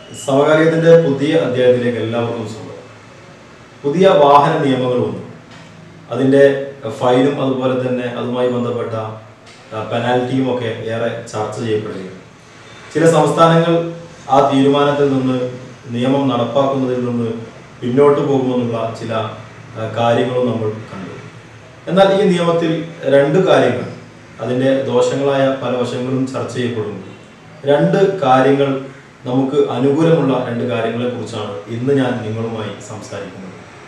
സമകാലികത്തിന്റെ പുതിയ അധ്യായത്തിലേക്ക് എല്ലാവർക്കും സ്വാഗതം പുതിയ വാഹന നിയമങ്ങൾ വന്നു അതിന്റെ ഫൈനും അതുപോലെ തന്നെ അതുമായി ബന്ധപ്പെട്ട പെനാൽറ്റിയും ഒക്കെ ഏറെ ചർച്ച ചെയ്യപ്പെടുകയാണ് ചില സംസ്ഥാനങ്ങൾ ആ തീരുമാനത്തിൽ നിന്ന് നിയമം നടപ്പാക്കുന്നതിൽ നിന്ന് പിന്നോട്ട് പോകുമെന്നുള്ള ചില ആ, കാര്യങ്ങളും നമ്മൾ കണ്ടു എന്നാൽ ഈ നിയമത്തിൽ രണ്ട് കാര്യങ്ങൾ അതിൻ്റെ ദോഷങ്ങളായ പല വശങ്ങളും ചർച്ച ചെയ്യപ്പെടുന്നു രണ്ട് കാര്യങ്ങൾ നമുക്ക് അനുകൂലമുള്ള രണ്ട് കാര്യങ്ങളെ കുറിച്ചാണ് ഇന്ന് ഞാൻ നിങ്ങളുമായി സംസാരിക്കുന്നത്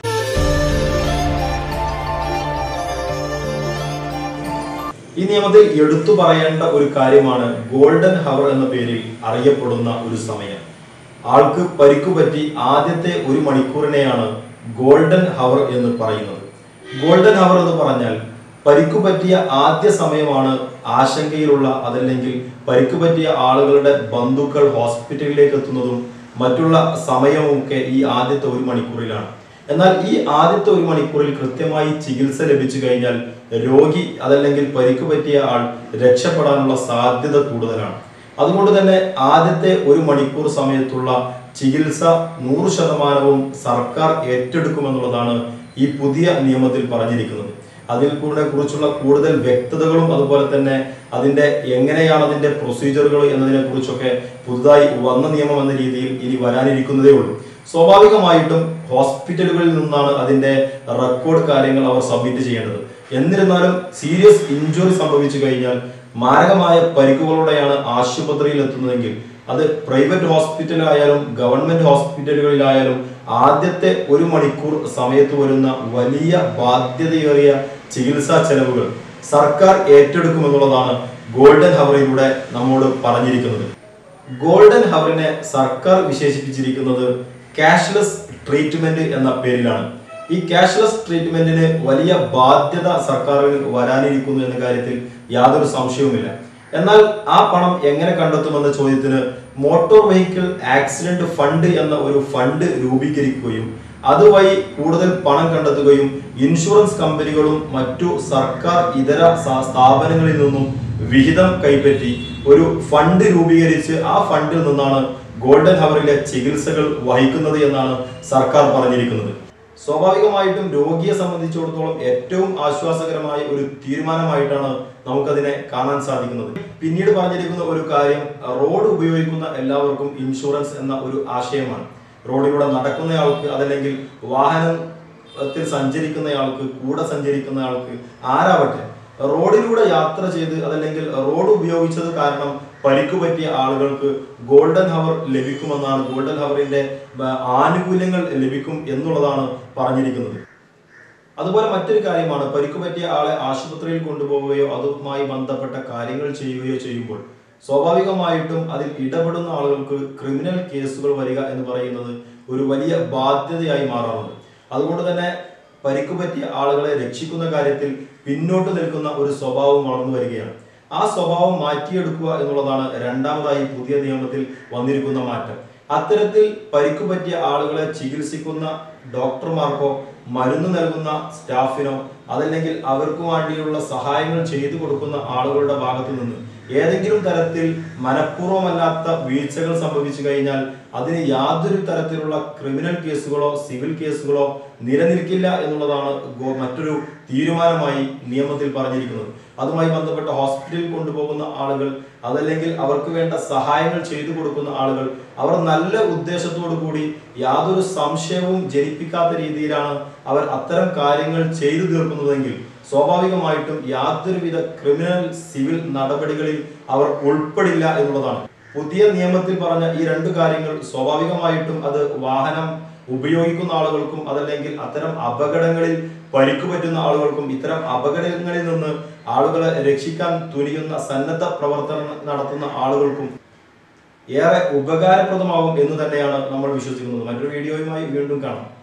ഈ നിയമത്തിൽ എടുത്തു പറയേണ്ട ഒരു കാര്യമാണ് ഗോൾഡൻ ഹവർ എന്ന പേരിൽ അറിയപ്പെടുന്ന ഒരു സമയം ആൾക്ക് പരിക്കു പറ്റി ആദ്യത്തെ ഒരു മണിക്കൂറിനെയാണ് ഗോൾഡൻ ഹവർ എന്ന് പറയുന്നത് ഗോൾഡൻ ഹവർ എന്ന് പറഞ്ഞാൽ പരിക്കു പറ്റിയ ആദ്യ സമയമാണ് ആശങ്കയിലുള്ള അതല്ലെങ്കിൽ പരിക്കു പറ്റിയ ആളുകളുടെ ബന്ധുക്കൾ ഹോസ്പിറ്റലിലേക്ക് എത്തുന്നതും മറ്റുള്ള സമയവുമൊക്കെ ഈ ആദ്യത്തെ ഒരു മണിക്കൂറിലാണ് എന്നാൽ ഈ ആദ്യത്തെ ഒരു മണിക്കൂറിൽ കൃത്യമായി ചികിത്സ ലഭിച്ചു കഴിഞ്ഞാൽ രോഗി അതല്ലെങ്കിൽ പരിക്കു പറ്റിയ ആൾ രക്ഷപ്പെടാനുള്ള സാധ്യത കൂടുതലാണ് അതുകൊണ്ട് തന്നെ ആദ്യത്തെ ഒരു മണിക്കൂർ സമയത്തുള്ള ചികിത്സ നൂറ് ശതമാനവും സർക്കാർ ഏറ്റെടുക്കുമെന്നുള്ളതാണ് ഈ പുതിയ നിയമത്തിൽ പറഞ്ഞിരിക്കുന്നത് അതിൽ കൂടെ കുറിച്ചുള്ള കൂടുതൽ വ്യക്തതകളും അതുപോലെ തന്നെ അതിന്റെ എങ്ങനെയാണ് അതിന്റെ പ്രൊസീജിയറുകൾ എന്നതിനെ കുറിച്ചൊക്കെ പുതുതായി വന്ന നിയമം എന്ന രീതിയിൽ ഇനി വരാനിരിക്കുന്നതേ ഉള്ളൂ സ്വാഭാവികമായിട്ടും ഹോസ്പിറ്റലുകളിൽ നിന്നാണ് അതിന്റെ റെക്കോർഡ് കാര്യങ്ങൾ അവർ സബ്മിറ്റ് ചെയ്യേണ്ടത് എന്നിരുന്നാലും സീരിയസ് ഇഞ്ചുറി സംഭവിച്ചു കഴിഞ്ഞാൽ മാരകമായ പരിക്കുകളോടെയാണ് ആശുപത്രിയിൽ എത്തുന്നതെങ്കിൽ അത് പ്രൈവറ്റ് ഹോസ്പിറ്റലായാലും ഗവൺമെന്റ് ഹോസ്പിറ്റലുകളിലായാലും ആദ്യത്തെ ഒരു മണിക്കൂർ സമയത്ത് വരുന്ന വലിയ ബാധ്യതയേറിയ ചികിത്സാ ചെലവുകൾ സർക്കാർ ഏറ്റെടുക്കുമെന്നുള്ളതാണ് ഗോൾഡൻ ഹവറിലൂടെ നമ്മോട് പറഞ്ഞിരിക്കുന്നത് ഗോൾഡൻ ഹവറിനെ സർക്കാർ വിശേഷിപ്പിച്ചിരിക്കുന്നത് ക്യാഷ്ലെസ് ട്രീറ്റ്മെന്റ് എന്ന പേരിലാണ് ഈ ക്യാഷ്ലെസ് ട്രീറ്റ്മെന്റിന് വലിയ ബാധ്യത സർക്കാരിന് വരാനിരിക്കുന്നു എന്ന കാര്യത്തിൽ യാതൊരു സംശയവുമില്ല എന്നാൽ ആ പണം എങ്ങനെ കണ്ടെത്തുമെന്ന ചോദ്യത്തിന് മോട്ടോർ വെഹിക്കിൾ ആക്സിഡന്റ് ഫണ്ട് എന്ന ഒരു ഫണ്ട് രൂപീകരിക്കുകയും അതുവഴി കൂടുതൽ പണം കണ്ടെത്തുകയും ഇൻഷുറൻസ് കമ്പനികളും മറ്റു സർക്കാർ ഇതര സ- സ്ഥാപനങ്ങളിൽ നിന്നും വിഹിതം കൈപ്പറ്റി ഒരു ഫണ്ട് രൂപീകരിച്ച് ആ ഫണ്ടിൽ നിന്നാണ് ഗോൾഡൻ ഹവറിലെ ചികിത്സകൾ വഹിക്കുന്നത് എന്നാണ് സർക്കാർ പറഞ്ഞിരിക്കുന്നത് സ്വാഭാവികമായിട്ടും രോഗിയെ സംബന്ധിച്ചിടത്തോളം ഏറ്റവും ആശ്വാസകരമായ ഒരു തീരുമാനമായിട്ടാണ് നമുക്കതിനെ കാണാൻ സാധിക്കുന്നത് പിന്നീട് പറഞ്ഞിരിക്കുന്ന ഒരു കാര്യം റോഡ് ഉപയോഗിക്കുന്ന എല്ലാവർക്കും ഇൻഷുറൻസ് എന്ന ഒരു ആശയമാണ് റോഡിലൂടെ നടക്കുന്നയാൾക്ക് അതല്ലെങ്കിൽ വാഹനത്തിൽ സഞ്ചരിക്കുന്നയാൾക്ക് കൂടെ സഞ്ചരിക്കുന്നയാൾക്ക് ആരാവട്ടെ റോഡിലൂടെ യാത്ര ചെയ്ത് അതല്ലെങ്കിൽ റോഡ് ഉപയോഗിച്ചത് കാരണം പരിക്കു പറ്റിയ ആളുകൾക്ക് ഗോൾഡൻ ഹവർ ലഭിക്കുമെന്നാണ് ഗോൾഡൻ ഹവറിന്റെ ആ, ആനുകൂല്യങ്ങൾ ലഭിക്കും എന്നുള്ളതാണ് പറഞ്ഞിരിക്കുന്നത് അതുപോലെ മറ്റൊരു കാര്യമാണ് പരിക്കു പറ്റിയ ആളെ ആശുപത്രിയിൽ കൊണ്ടുപോവുകയോ അതുമായി ബന്ധപ്പെട്ട കാര്യങ്ങൾ ചെയ്യുകയോ ചെയ്യുമ്പോൾ സ്വാഭാവികമായിട്ടും അതിൽ ഇടപെടുന്ന ആളുകൾക്ക് ക്രിമിനൽ കേസുകൾ വരിക എന്ന് പറയുന്നത് ഒരു വലിയ ബാധ്യതയായി മാറാറുണ്ട് അതുകൊണ്ട് തന്നെ പരിക്കു പറ്റിയ ആളുകളെ രക്ഷിക്കുന്ന കാര്യത്തിൽ പിന്നോട്ട് നിൽക്കുന്ന ഒരു സ്വഭാവം വളർന്നു വരികയാണ് ആ സ്വഭാവം മാറ്റിയെടുക്കുക എന്നുള്ളതാണ് രണ്ടാമതായി പുതിയ നിയമത്തിൽ വന്നിരിക്കുന്ന മാറ്റം അത്തരത്തിൽ പരിക്കു പറ്റിയ ആളുകളെ ചികിത്സിക്കുന്ന ഡോക്ടർമാർക്കോ മരുന്ന് നൽകുന്ന സ്റ്റാഫിനോ അതല്ലെങ്കിൽ അവർക്ക് വേണ്ടിയുള്ള സഹായങ്ങൾ ചെയ്തു കൊടുക്കുന്ന ആളുകളുടെ ഭാഗത്തു നിന്ന് ഏതെങ്കിലും തരത്തിൽ മനഃപൂർവ്വമല്ലാത്ത വീഴ്ചകൾ സംഭവിച്ചു കഴിഞ്ഞാൽ അതിന് യാതൊരു തരത്തിലുള്ള ക്രിമിനൽ കേസുകളോ സിവിൽ കേസുകളോ നിലനിൽക്കില്ല എന്നുള്ളതാണ് ഗോ- മറ്റൊരു തീരുമാനമായി നിയമത്തിൽ പറഞ്ഞിരിക്കുന്നത് അതുമായി ബന്ധപ്പെട്ട ഹോസ്പിറ്റലിൽ കൊണ്ടുപോകുന്ന ആളുകൾ അതല്ലെങ്കിൽ അവർക്ക് വേണ്ട സഹായങ്ങൾ ചെയ്തു കൊടുക്കുന്ന ആളുകൾ അവർ നല്ല ഉദ്ദേശത്തോടു കൂടി യാതൊരു സംശയവും ജനിപ്പിക്കാത്ത രീതിയിലാണ് അവർ അത്തരം കാര്യങ്ങൾ ചെയ്തു തീർക്കുന്നതെങ്കിൽ സ്വാഭാവികമായിട്ടും യാതൊരുവിധ ക്രിമിനൽ സിവിൽ നടപടികളിൽ അവർ ഉൾപ്പെടില്ല എന്നുള്ളതാണ് പുതിയ നിയമത്തിൽ പറഞ്ഞ ഈ രണ്ട് കാര്യങ്ങൾ സ്വാഭാവികമായിട്ടും അത് വാഹനം ഉപയോഗിക്കുന്ന ആളുകൾക്കും അതല്ലെങ്കിൽ അത്തരം അപകടങ്ങളിൽ പരിക്കു പറ്റുന്ന ആളുകൾക്കും ഇത്തരം അപകടങ്ങളിൽ നിന്ന് ആളുകളെ രക്ഷിക്കാൻ തുനിയുന്ന സന്നദ്ധ പ്രവർത്തനം നടത്തുന്ന ആളുകൾക്കും ഏറെ ഉപകാരപ്രദമാകും എന്ന് തന്നെയാണ് നമ്മൾ വിശ്വസിക്കുന്നത് മറ്റൊരു വീഡിയോയുമായി വീണ്ടും കാണാം